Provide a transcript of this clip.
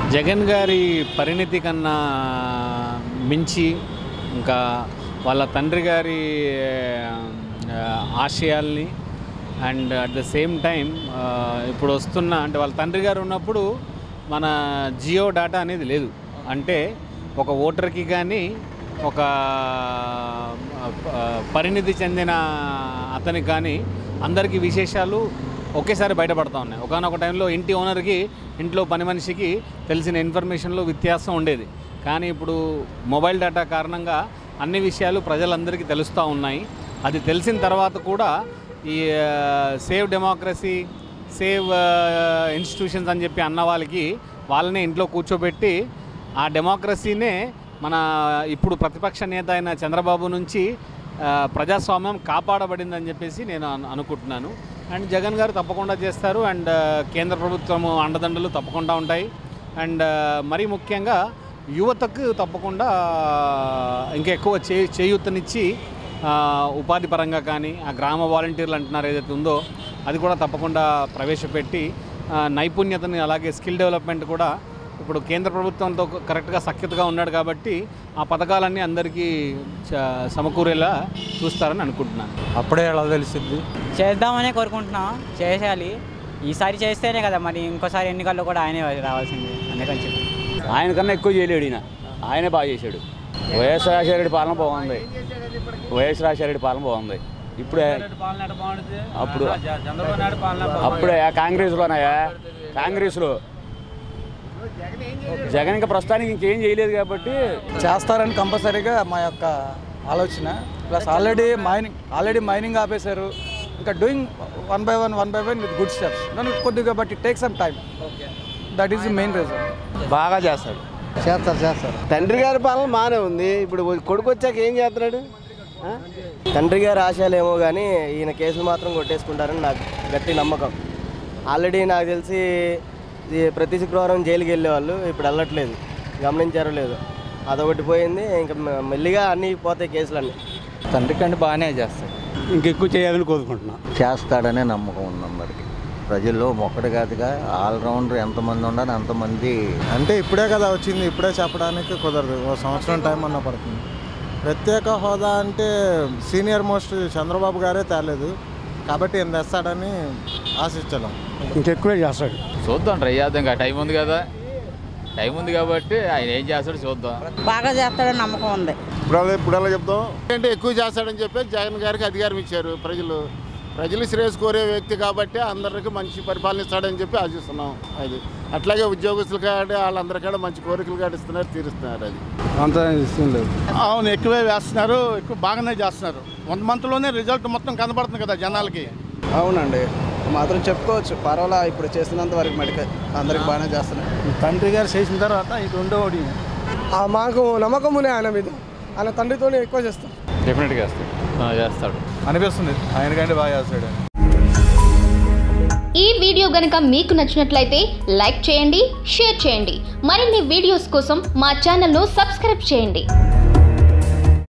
జగన్ గారి పరిణితి కన్నా మించి ఇంకా వాళ్ళ తండ్రి గారి ఆ, ఆశయాల్ని and at the same time ఇప్పుడు వస్తున్న అంటే వాళ్ళ తండ్రి గారు ఉన్నప్పుడు మన జియో డేటా అనేది లేదు అంటే ఒక ఓటర్కి కానీ ఒక ఆ, పరిణితి చెందిన అతనికి కానీ అందరికీ విశేషాలు ఒకేసారి బయటపడతా ఉన్నాయి ఒకనొక టైంలో ఇంటి ఓనర్కి ఇంట్లో పని మనిషికి తెలిసిన ఇన్ఫర్మేషన్లో వ్యత్యాసం ఉండేది కానీ ఇప్పుడు మొబైల్ డేటా కారణంగా అన్ని విషయాలు ప్రజలందరికీ తెలుస్తూ ఉన్నాయి అది తెలిసిన తర్వాత కూడా ఈ సేవ్ డెమోక్రసీ సేవ్ ఇన్స్టిట్యూషన్స్ అని చెప్పి అన్న వాళ్ళకి వాళ్ళని ఇంట్లో కూర్చోబెట్టి ఆ డెమోక్రసీనే మన ఇప్పుడు ప్రతిపక్ష నేత అయిన చంద్రబాబు నుంచి ఆ, ప్రజాస్వామ్యం కాపాడబడిందని చెప్పేసి నేను అను- అనుకుంటున్నాను అండ్ జగన్ గారు తప్పకుండా చేస్తారు అండ్ కేంద్ర ప్రభుత్వం అండదండలు తప్పకుండా ఉంటాయి అండ్ మరీ ముఖ్యంగా యువతకు తప్పకుండా ఇంకా ఎక్కువ చే చేయూతనిచ్చి ఆ, ఉపాధి పరంగా కానీ ఆ గ్రామ వాలంటీర్లు అంటున్నారు ఏదైతే ఉందో అది కూడా తప్పకుండా ప్రవేశపెట్టి ఆ, నైపుణ్యతని అలాగే స్కిల్ డెవలప్మెంట్ కూడా ఇప్పుడు కేంద్ర ప్రభుత్వంతో కరెక్ట్గా సఖ్యతగా ఉన్నాడు కాబట్టి ఆ పథకాలన్నీ అందరికీ చ- సమకూరేలా చూస్తారని అనుకుంటున్నాను అప్పుడే ఎలా తెలిసింది చేద్దామనే కోరుకుంటున్నాం చేసేయాలి ఈసారి చేస్తేనే కదా మరి ఇంకోసారి ఎన్నికల్లో కూడా ఆయనే రావాల్సింది అందుకని చెప్పి ఆయన కన్నా ఎక్కువ చేయలేడు ఈయన ఆయనే బాగా చేశాడు వైఎస్ రాజశేఖరెడ్డి పాలన బాగుంది వైఎస్ రాజశేఖరెడ్డి పాలన బాగుంది ఇప్పుడే అప్పుడు అప్పుడే కాంగ్రెస్లోనయా కాంగ్రెస్లో జగన్ ఇంకా ప్రస్తుతానికి ఇంకేం చేయలేదు కాబట్టి చేస్తారని కంపల్సరీగా మా యొక్క ఆలోచన plus already mining already mining ఆపేశారు ఇంకా doing one by one one by one with good steps నన్ను కొద్దిగా but it take some time that is the main reason బాగా చేస్తాడు చేస్తారు చేస్తారు తండ్రి గారి పాలన బాగానే ఉంది ఇప్పుడు కొడుకు వచ్చాక ఏం చేస్తున్నాడు ఆ? తండ్రి గారి ఆశయాలేమో కానీ ఈయన కేసులు మాత్రం కొట్టేసుకుంటారని నాకు గట్టి నమ్మకం ఆల్రెడీ నాకు తెలిసి ఈ ప్రతి శుక్రవారం జైలుకి వెళ్ళేవాళ్ళు ఇప్పుడు వెళ్ళట్లేదు గమనించారో లేదు అదొకటి పోయింది ఇంకా మె- మెల్లిగా అన్నీ పోతాయి కేసులన్నీ తండ్రి కంటే బాగానే చేస్తాడు ఇంకెక్కువ చేయాలని కోరుకుంటున్నాను చేస్తాడనే నమ్మకం ఉంది అందరికి ప్రజల్లో ఒక్కటి కాదుగా ఆల్రౌండర్ ఎంతమంది ఉండాలి అంతమంది అంటే ఇప్పుడే కదా వచ్చింది ఇప్పుడే చెప్పడానికి కుదరదు ఓ సంవత్సరం టైం అన్న పడుతుంది ప్రత్యేక హోదా అంటే సీనియర్ మోస్ట్ చంద్రబాబు గారే తేలేదు కాబట్టి ఏం తెస్తాడని ఆశించలేం ఇంకెక్కువే చేస్తాడు చూద్దాం ట్రై చేద్దాం ఇంకా టైం ఉంది కదా టైం ఉంది కాబట్టి ఆయన ఏం చేస్తాడో చూద్దాం బాగా చేస్తాడని నమ్మకం ఉంది ఇప్పుడు ఇప్పుడు ఎలా చెప్తాం అంటే ఎక్కువ చేస్తాడని చెప్పి జగన్ గారికి అధికారం ఇచ్చారు ప్రజలు ప్రజలు శ్రేయస్ కోరే వ్యక్తి కాబట్టి అందరికీ మంచి పరిపాలన ఇస్తాడని చెప్పి ఆశిస్తున్నాం అది అట్లాగే ఉద్యోగస్తులు కాడ వాళ్ళందరికీ మంచి కోరికలు కాడ ఇస్తున్నారు తీరుస్తున్నారు అది అంత ఇష్టం లేదు అవును ఎక్కువే వేస్తున్నారు ఎక్కువ బాగానే చేస్తున్నారు వన్ మంత్లోనే రిజల్ట్ మొత్తం కనబడుతుంది కదా జనాలకి అవునండి మాత్రం చెప్పుకోవచ్చు పర్వాలా ఇప్పుడు చేసినంత వరకు మటుకు అందరికి బాగానే చేస్తున్నారు తండ్రి గారు చేసిన తర్వాత ఇటు ఉండేవాడి మాకు నమ్మకం ఉంది ఆయన మీద ఆయన తండ్రితోనే ఎక్కువ చేస్తాం డెఫినెట్గా చేస్తాడు చేస్తాడు అనిపిస్తుంది ఆయన కంటే బాగా చేస్తాడు ఈ వీడియో గనుక మీకు నచ్చినట్లయితే లైక్ చేయండి షేర్ చేయండి మరిన్ని వీడియోస్ కోసం మా ఛానల్ను సబ్స్క్రైబ్ చేయండి